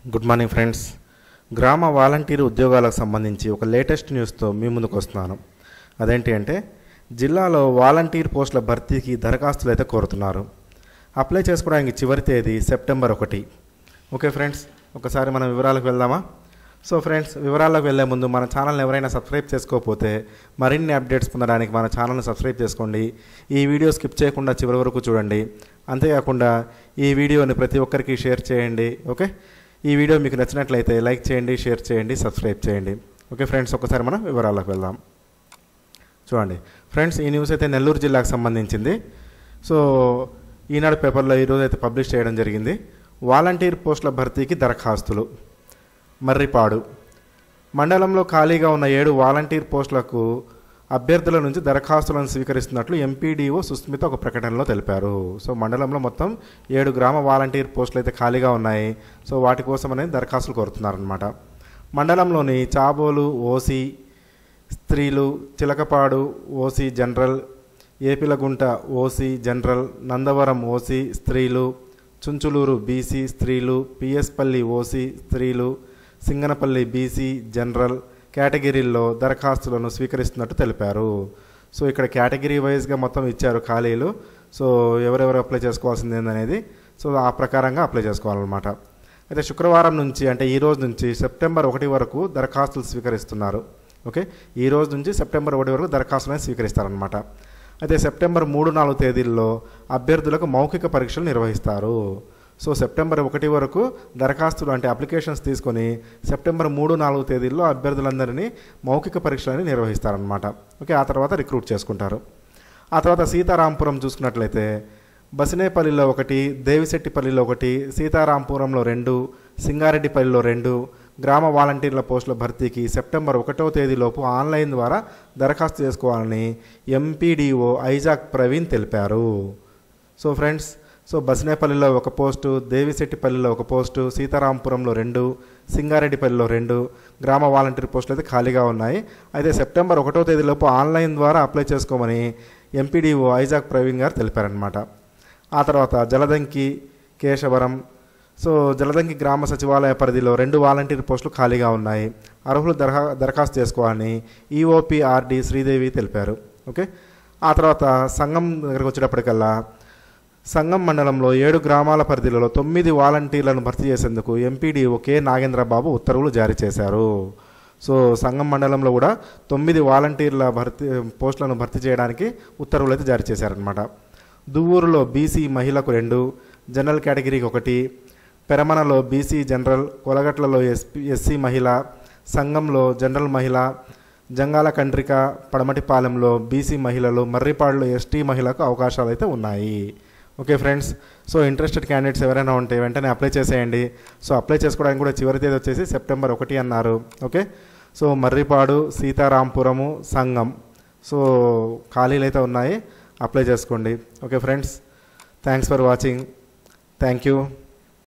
good morning friends గ్రామ volunteer ఉద్యోగాలకు సంబంధించి ఒక లేటెస్ట్ న్యూస్తో మీ ముందుకు వస్తున్నాను అదేంటి అంటే జిల్లాలో వాలంటీర్ పోస్టుల భర్తీకి దరఖాస్తులు అయితే కోరుతున్నారు అప్లై చేసుకోవడానికి చివరి తేదీ సెప్టెంబర్ ఒకటి ఓకే ఫ్రెండ్స్ ఒకసారి మనం వివరాలకు వెళ్దామా సో ఫ్రెండ్స్ వివరాలకు వెళ్ళే ముందు మన ఛానల్ని ఎవరైనా సబ్స్క్రైబ్ చేసుకోకపోతే మరిన్ని అప్డేట్స్ పొందడానికి మన ఛానల్ని సబ్స్క్రైబ్ చేసుకోండి ఈ వీడియో స్కిప్ చేయకుండా చివరి వరకు చూడండి అంతేకాకుండా ఈ వీడియోని ప్రతి ఒక్కరికి షేర్ చేయండి ఓకే ఈ వీడియో మీకు నచ్చినట్లయితే లైక్ చేయండి షేర్ చేయండి సబ్స్క్రైబ్ చేయండి ఓకే ఫ్రెండ్స్ ఒకసారి మనం వివరాలకు వెళ్దాం చూడండి ఫ్రెండ్స్ ఈ న్యూస్ అయితే నెల్లూరు జిల్లాకు సంబంధించింది సో ఈనాడు పేపర్లో ఈరోజు అయితే పబ్లిష్ చేయడం జరిగింది వాలంటీర్ పోస్టుల భర్తీకి దరఖాస్తులు మర్రిపాడు మండలంలో ఖాళీగా ఉన్న ఏడు వాలంటీర్ పోస్టులకు అభ్యర్థుల నుంచి దరఖాస్తులను స్వీకరిస్తున్నట్లు ఎంపీడీఓ సుస్మిత ఒక ప్రకటనలో తెలిపారు సో మండలంలో మొత్తం ఏడు గ్రామ వాలంటీర్ పోస్టులు అయితే ఖాళీగా ఉన్నాయి సో వాటి కోసం అనేది దరఖాస్తులు కోరుతున్నారనమాట మండలంలోని చాబోలు ఓసీ స్త్రీలు Chilakapadu OC general Epilagunta OC general Nandavaram OC స్త్రీలు చుంచులూరు బీసీ స్త్రీలు పిఎస్పల్లి ఓసీ స్త్రీలు సింగనపల్లి బీసీ జనరల్ కేటగిరీల్లో దరఖాస్తులను స్వీకరిస్తున్నట్టు తెలిపారు సో ఇక్కడ కేటగిరీ వైజ్గా మొత్తం ఇచ్చారు ఖాళీలు సో ఎవరెవరు అప్లై చేసుకోవాల్సింది ఏందనేది సో ఆ ప్రకారంగా అప్లై చేసుకోవాలన్నమాట అయితే శుక్రవారం నుంచి అంటే ఈ రోజు నుంచి సెప్టెంబర్ ఒకటి వరకు దరఖాస్తులు స్వీకరిస్తున్నారు ఓకే ఈ రోజు నుంచి సెప్టెంబర్ ఒకటి వరకు దరఖాస్తులను స్వీకరిస్తారనమాట అయితే సెప్టెంబర్ మూడు నాలుగు తేదీల్లో అభ్యర్థులకు మౌఖిక పరీక్షలు నిర్వహిస్తారు సో సెప్టెంబర్ ఒకటి వరకు దరఖాస్తులు అంటే అప్లికేషన్స్ తీసుకొని సెప్టెంబర్ మూడు నాలుగు తేదీల్లో అభ్యర్థులందరినీ మౌఖిక పరీక్షలని నిర్వహిస్తారనమాట ఓకే ఆ తర్వాత రిక్రూట్ చేసుకుంటారు ఆ తర్వాత సీతారాంపురం చూసుకున్నట్లయితే బసినేపల్లిలో ఒకటి దేవిశెట్టిపల్లిలో ఒకటి సీతారాంపురంలో రెండు సింగారెడ్డిపల్లిలో రెండు గ్రామ వాలంటీర్ల పోస్టుల భర్తీకి సెప్టెంబర్ ఒకటో తేదీలోపు ఆన్లైన్ ద్వారా దరఖాస్తు చేసుకోవాలని ఎంపీడీఓ ఐజాక్ ప్రవీణ్ తెలిపారు సో ఫ్రెండ్స్ సో బసినేపల్లిలో ఒక పోస్టు దేవిశెట్టిపల్లిలో ఒక పోస్టు సీతారాంపురంలో రెండు సింగారెడ్డిపల్లిలో రెండు గ్రామ వాలంటీర్ పోస్టులు అయితే ఖాళీగా ఉన్నాయి అయితే సెప్టెంబర్ ఒకటో తేదీలోపు ఆన్లైన్ ద్వారా అప్లై చేసుకోమని ఎంపీడీఓ ఐజాక్ ప్రవీణ్ గారు తెలిపారనమాట ఆ తర్వాత జలదంకి కేశవరం సో జలదంకి గ్రామ సచివాలయ పరిధిలో రెండు వాలంటీర్ పోస్టులు ఖాళీగా ఉన్నాయి అర్హులు దరఖా దరఖాస్తు చేసుకోవాలని ఈఓపీఆర్డి శ్రీదేవి తెలిపారు ఓకే ఆ తర్వాత సంఘం దగ్గరకు వచ్చేటప్పటికల్లా సంఘం మండలంలో ఏడు గ్రామాల పరిధిలో తొమ్మిది వాలంటీర్లను భర్తీ చేసేందుకు ఎంపీడీఓ కె నాగేంద్రబాబు ఉత్తర్వులు జారీ చేశారు సో సంఘం మండలంలో కూడా తొమ్మిది వాలంటీర్ల భర్తీ పోస్టులను భర్తీ చేయడానికి ఉత్తర్వులు అయితే జారీ చేశారనమాట దువ్వూరులో బీసీ మహిళకు రెండు జనరల్ కేటగిరీకి ఒకటి పెరమనలో బీసీ జనరల్ కొలగట్లలో ఎస్పీ ఎస్సీ మహిళ సంఘంలో జనరల్ మహిళ జంగాల కండ్రిక పడమటిపాలెంలో బీసీ మహిళలు మర్రిపాడులో ఎస్టీ మహిళకు అవకాశాలు అయితే ఉన్నాయి okay friends so interested candidates ఎవరైనా ఉంటే వెంటనే అప్లై చేసేయండి సో అప్లై చేసుకోవడానికి కూడా చివరి తేదీ వచ్చేసి సెప్టెంబర్ ఒకటి అన్నారు ఓకే సో మర్రిపాడు సీతారాంపురము సంఘం సో ఖాళీలు అయితే ఉన్నాయి అప్లై చేసుకోండి okay friends thanks for watching thank you